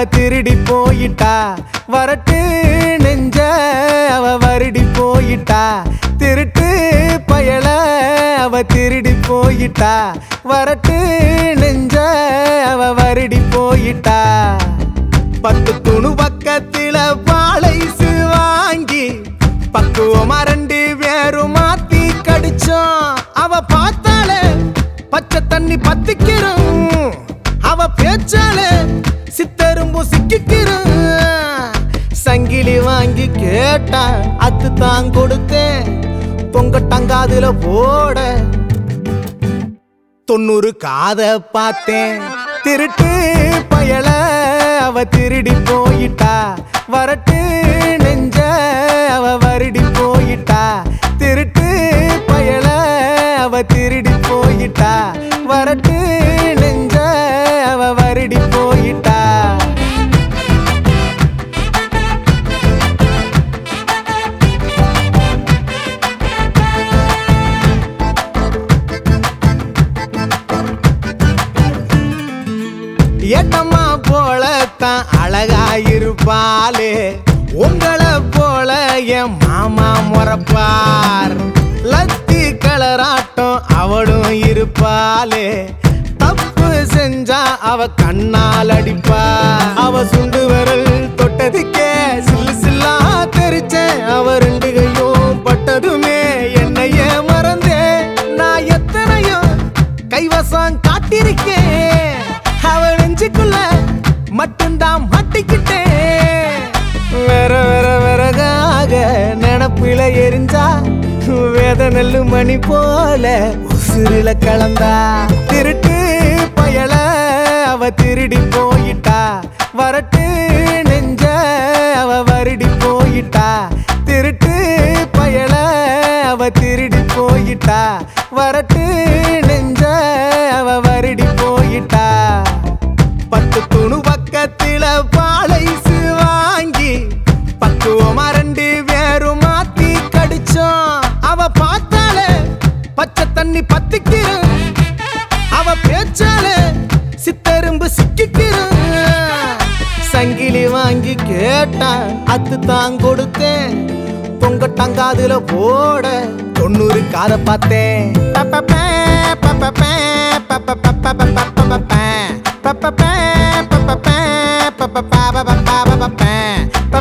திருடி போயிட்டா வரட்டு நெஞ்ச அவ வருடி போயிட்டா திருட்டு பயல அவ திருடி போயிட்டா வரட்டு நெஞ்ச அவ வருடி போயிட்டா பத்து துணு பக்கத்தில பாலைசு வாங்கி பக்குவமா ரெண்டு பேரும் மாத்தி கடிச்சோம் அவ பார்த்தாலே பச்சை தண்ணி பத்திக்கிறோம் அவ பேச்சாலே சித்தரும்பு சிக்கிக்கிறோம் சங்கிலி வாங்கி கேட்டா அது தான் கொடுத்தேன் தொங்க டங்காதுல போட தொண்ணூறு காத பார்த்தேன் திருட்டு பயல அவ திருடி போயிட்டா வரட்டு நெஞ்ச அவ வருடி போயிட்டா திருட்டு பயல அவ திருடி போயிட்டா வரட்டு நெஞ்ச அவ வருடி போயிட்டா ஏட்டம்மா போலத்தான் அழகாயிருப்பாளே உங்களை போல என் மாமா முறப்பார் லத்தி கலராட்டம் அவளும் இருப்பாளே தப்பு செஞ்சா அவ கண்ணால் அடிப்பா அவ சுண்டு விரல் தொட்டதுக்கே சில்லு சில்லா தெரிச்சேன் அவ ரெண்டு கையும் பட்டதுமே என்னையே மறந்தேன் நான் எத்தனையோ கைவசம் காட்டிருக்கேன் அவ நெஞ்சுக்குள்ள மட்டும்தான் மாட்டிக்கிட்டேன் வேற வேற வேறகாக நினப்பில எரிஞ்சா வேத நெல்லு மணி போல உசுரில கலந்தா திருட்டு பயல அவ திருடி போயிட்டா வரட்டு நெஞ்ச அவ வருடி போயிட்டா திருட்டு பயல அவ திருடி போயிட்டா வரட்டு நெஞ்ச அவ வருடி போயிட்டா பத்து துணு பக்கத்தில பாலைசு வாங்கி பக்குவமா ரெண்டு பேரும் மாத்தி கடிச்சோம் அவ பார்த்தாலே பச்சை தண்ணி பத்திக்கிறோம் அவ பேச்சாலே சித்தரும்பு சிக்கிக்கிறோம் சங்கிலி வாங்கி கேட்டா அது தான் கொடுத்தேன் தொங்க டங்காதுல போட தொண்ணூறு காத பார்த்தேன் பப்பப்பே, பப்பப்பே, பப்பப்பப்பப்பப்பப்பப்பே, பப்பப்பே, பப்பப்பே, பப்பப்பப்பப்பப்பப்பே,